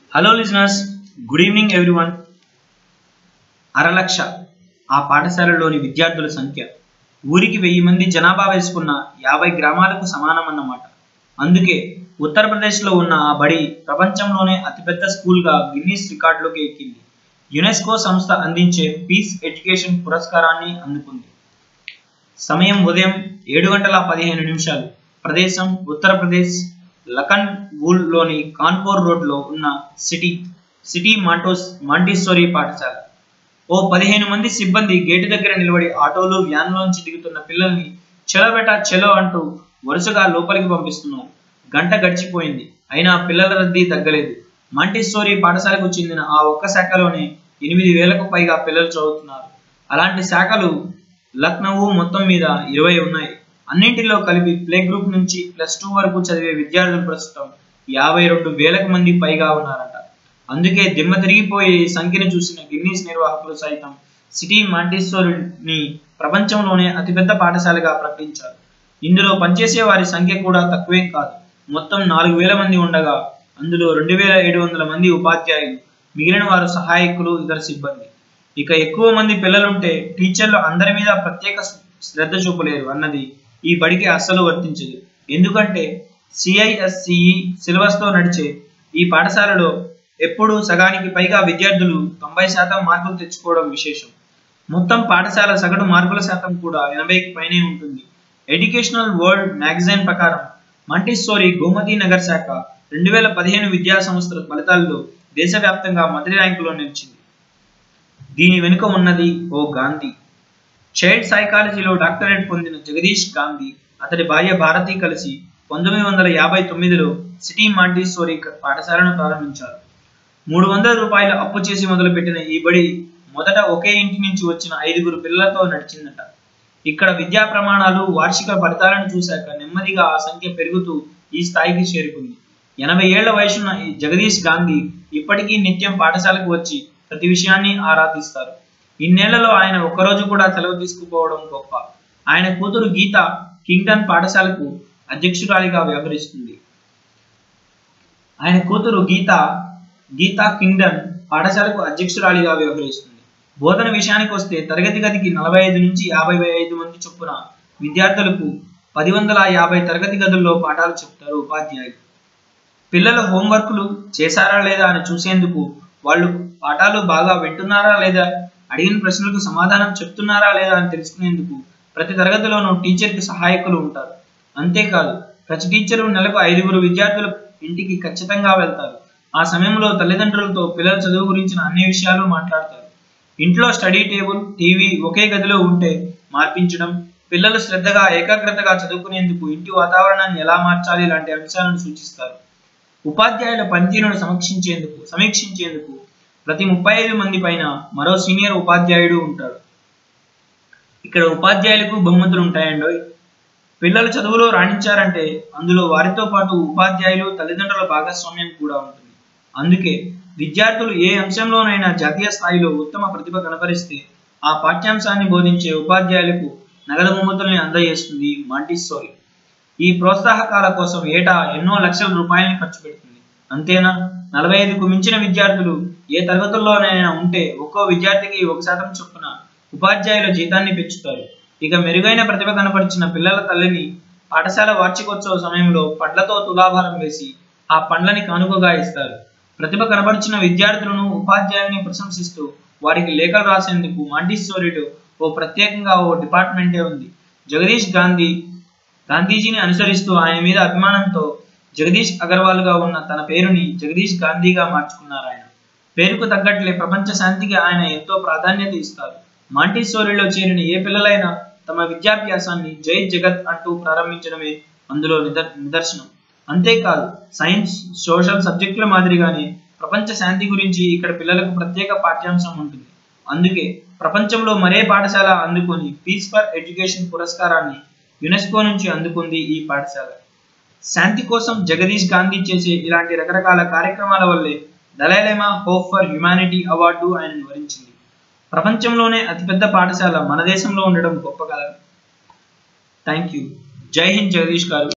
hello listeners good evening everyone అరలక్ష ఆ పాఠశాలలోని విద్యార్థుల సంఖ్య ఊరికి వెయ్యి మంది జనాభా వేసుకున్న యాభై గ్రామాలకు సమానమన్నమాట అందుకే ఉత్తరప్రదేశ్లో ఉన్న ఆ బడి ప్రపంచంలోనే అతిపెద్ద స్కూల్గా గిన్నీస్ రికార్డులోకి ఎక్కింది యునెస్కో సంస్థ అందించే పీస్ ఎడ్యుకేషన్ పురస్కారాన్ని అందుకుంది సమయం ఉదయం ఏడు గంటల పదిహేను నిమిషాలు ప్రదేశం ఉత్తరప్రదేశ్ లఖన్ లోని కాన్పూర్ రోడ్లో ఉన్న సిటీ సిటీ మాంటోస్ మాంటిస్సోరీ పాఠశాల ఓ పదిహేను మంది సిబ్బంది గేటు దగ్గర నిలబడి ఆటోలు వ్యాన్లోంచి దిగుతున్న పిల్లల్ని చెలో బెటా చెలో అంటూ వరుసగా లోపలికి పంపిస్తున్నారు గంట గడిచిపోయింది అయినా పిల్లల రద్దీ తగ్గలేదు మాంటిస్సోరీ పాఠశాలకు చెందిన ఆ ఒక్క శాఖలోనే ఎనిమిది వేలకు పైగా పిల్లలు చదువుతున్నారు అలాంటి శాఖలు లక్నవూ మొత్తం మీద ఇరవై ఉన్నాయి అన్నింటిలో కలిపి ప్లే గ్రూప్ నుంచి ప్లస్ టూ వరకు చదివే విద్యార్థులు ప్రస్తుతం యాభై రెండు వేలకు మంది పైగా ఉన్నారట అందుకే దిమ్మ తిరిగిపోయే ఈ సంఖ్యను చూసిన గిన్నీస్ నిర్వాహకులు సైతం సిటీ మాంటిస్సోరిని ప్రపంచంలోనే అతిపెద్ద పాఠశాలగా ప్రకటించారు ఇందులో పనిచేసే వారి సంఖ్య కూడా తక్కువేం కాదు మొత్తం నాలుగు వేల మంది ఉండగా అందులో రెండు వేల ఏడు వందల మంది ఉపాధ్యాయులు మిగిలిన వారు సహాయకులు ఇతర సిబ్బంది ఇక ఎక్కువ మంది పిల్లలుంటే టీచర్లు అందరి మీద ప్రత్యేక శ్రద్ధ చూపలేరు అన్నది ఈ బడికి అస్సలు వర్తించదు ఎందుకంటే సిఐఎస్సిఈ సిలబస్తో నడిచే ఈ పాఠశాలలో ఎప్పుడూ సగానికి పైగా విద్యార్థులు తొంభై శాతం మార్కులు తెచ్చుకోవడం విశేషం మొత్తం పాఠశాల సగటు మార్కుల శాతం కూడా ఎనభైకి పైనే ఉంటుంది ఎడ్యుకేషనల్ వరల్డ్ మ్యాగజైన్ ప్రకారం మంటిస్సోరీ గోమతి నగర్ శాఖ రెండు వేల పదిహేను విద్యా సంవత్సర ఫలితాల్లో దేశవ్యాప్తంగా మొదటి ర్యాంకులో నిలిచింది దీని వెనుక ఉన్నది ఓ గాంధీ చైల్డ్ సైకాలజీలో డాక్టరేట్ పొందిన జగదీష్ గాంధీ అతడి భార్య భారతి కలిసి పంతొమ్మిది వందల యాభై తొమ్మిదిలో సిటీ మాంటిస్సోరీ పాఠశాలను ప్రారంభించారు మూడు వందల రూపాయలు అప్పు చేసి మొదలుపెట్టిన ఈ బడి మొదట ఒకే ఇంటి నుంచి వచ్చిన ఐదుగురు పిల్లలతో నడిచిందట ఇక్కడ విద్యా ప్రమాణాలు వార్షిక ఫలితాలను చూశాక నెమ్మదిగా ఆ సంఖ్య పెరుగుతూ ఈ స్థాయికి చేరుకుంది ఎనభై ఏళ్ల వయసున్న ఈ జగదీష్ గాంధీ ఇప్పటికీ నిత్యం పాఠశాలకు వచ్చి ప్రతి విషయాన్ని ఆరాధిస్తారు ఇన్నేళ్లలో ఆయన ఒక్కరోజు కూడా సెలవు తీసుకుపోవడం గొప్ప ఆయన కూతురు గీత కింగ్డన్ పాఠశాలకు అధ్యక్షురాలిగా వ్యవహరిస్తుంది ఆయన కూతురు గీత గీతా కింగ్డన్ పాఠశాలకు అధ్యక్షురాలిగా వ్యవహరిస్తుంది బోధన విషయానికి వస్తే తరగతి గదికి నలభై ఐదు నుంచి యాభై ఐదు మంది చొప్పున విద్యార్థులకు పది వందల యాభై తరగతి గదుల్లో పాఠాలు చెప్తారు ఉపాధ్యాయులు పిల్లల హోంవర్క్లు చేశారా లేదా అని చూసేందుకు వాళ్ళు పాఠాలు బాగా వింటున్నారా లేదా అడిగిన ప్రశ్నలకు సమాధానం చెప్తున్నారా లేదా అని తెలుసుకునేందుకు ప్రతి తరగతిలోనూ టీచర్కి సహాయకులు ఉంటారు అంతేకాదు ప్రతి టీచరు నెలకు ఐదుగురు విద్యార్థుల ఇంటికి ఖచ్చితంగా వెళ్తారు ఆ సమయంలో తల్లిదండ్రులతో పిల్లల చదువు గురించిన అన్ని విషయాలు మాట్లాడతారు ఇంట్లో స్టడీ టేబుల్ టీవీ ఒకే గదిలో ఉంటే మార్పించడం పిల్లలు శ్రద్ధగా ఏకాగ్రతగా చదువుకునేందుకు ఇంటి వాతావరణాన్ని ఎలా మార్చాలి లాంటి అంశాలను సూచిస్తారు ఉపాధ్యాయుల పనితీరును సమీక్షించేందుకు సమీక్షించేందుకు ప్రతి ముప్పై ఐదు మంది పైన మరో సీనియర్ ఉపాధ్యాయుడు ఉంటాడు ఇక్కడ ఉపాధ్యాయులకు బహుమతులు ఉంటాయండోయ్ పిల్లలు చదువులో రాణించారంటే అందులో వారితో పాటు ఉపాధ్యాయులు తల్లిదండ్రుల భాగస్వామ్యం కూడా ఉంటుంది అందుకే విద్యార్థులు ఏ అంశంలోనైనా జాతీయ స్థాయిలో ఉత్తమ ప్రతిభ కనపరిస్తే ఆ పాఠ్యాంశాన్ని బోధించే ఉపాధ్యాయులకు నగదు బహుమతుల్ని అందజేస్తుంది మాంటిస్సోరీ ఈ ప్రోత్సాహకాల కోసం ఏటా ఎన్నో లక్షల రూపాయలని ఖర్చు పెడుతుంది అంతేనా నలభై ఐదుకు మించిన విద్యార్థులు ఏ తరగతుల్లోనైనా ఉంటే ఒక్కో విద్యార్థికి ఒక శాతం చొప్పున ఉపాధ్యాయుల జీతాన్ని పెంచుతారు ఇక మెరుగైన ప్రతిభ కనపరిచిన పిల్లల తల్లిని పాఠశాల వార్షికోత్సవ సమయంలో పండ్లతో తులాభారం వేసి ఆ పండ్లని కానుకగా ఇస్తారు ప్రతిభ కనబరిచిన విద్యార్థులను ఉపాధ్యాయుని ప్రశంసిస్తూ వారికి లేఖలు రాసేందుకు మాంటిస్సోరీలో ఓ ప్రత్యేకంగా ఓ డిపార్ట్మెంటే ఉంది జగదీష్ గాంధీ గాంధీజీని అనుసరిస్తూ ఆయన మీద అభిమానంతో జగదీష్ అగర్వాల్ గా ఉన్న తన పేరుని జగదీష్ గాంధీగా మార్చుకున్నారు ఆయన పేరుకు తగ్గట్లే ప్రపంచ శాంతికి ఆయన ఎంతో ప్రాధాన్యత ఇస్తారు మాంటిస్సోరీలో చేరిన ఏ పిల్లలైనా తమ విద్యాభ్యాసాన్ని జై జగత్ అంటూ ప్రారంభించడమే అందులో నిదర్ నిదర్శనం అంతేకాదు సైన్స్ సోషల్ సబ్జెక్టుల మాదిరిగానే ప్రపంచ శాంతి గురించి ఇక్కడ పిల్లలకు ప్రత్యేక పాఠ్యాంశం ఉంటుంది అందుకే ప్రపంచంలో మరే పాఠశాల అందుకొని పీస్ ఫర్ ఎడ్యుకేషన్ పురస్కారాన్ని యునెస్కో నుంచి అందుకుంది ఈ పాఠశాల శాంతి కోసం జగదీష్ గాంధీ చేసే ఇలాంటి రకరకాల కార్యక్రమాల వల్లే Dalai Lama hope for humanity award ఆయనను వరించింది ప్రపంచంలోనే అతిపెద్ద పాఠశాల మన దేశంలో ఉండడం గొప్ప కదా థ్యాంక్ యూ జై హింద్ జగదీష్ గారు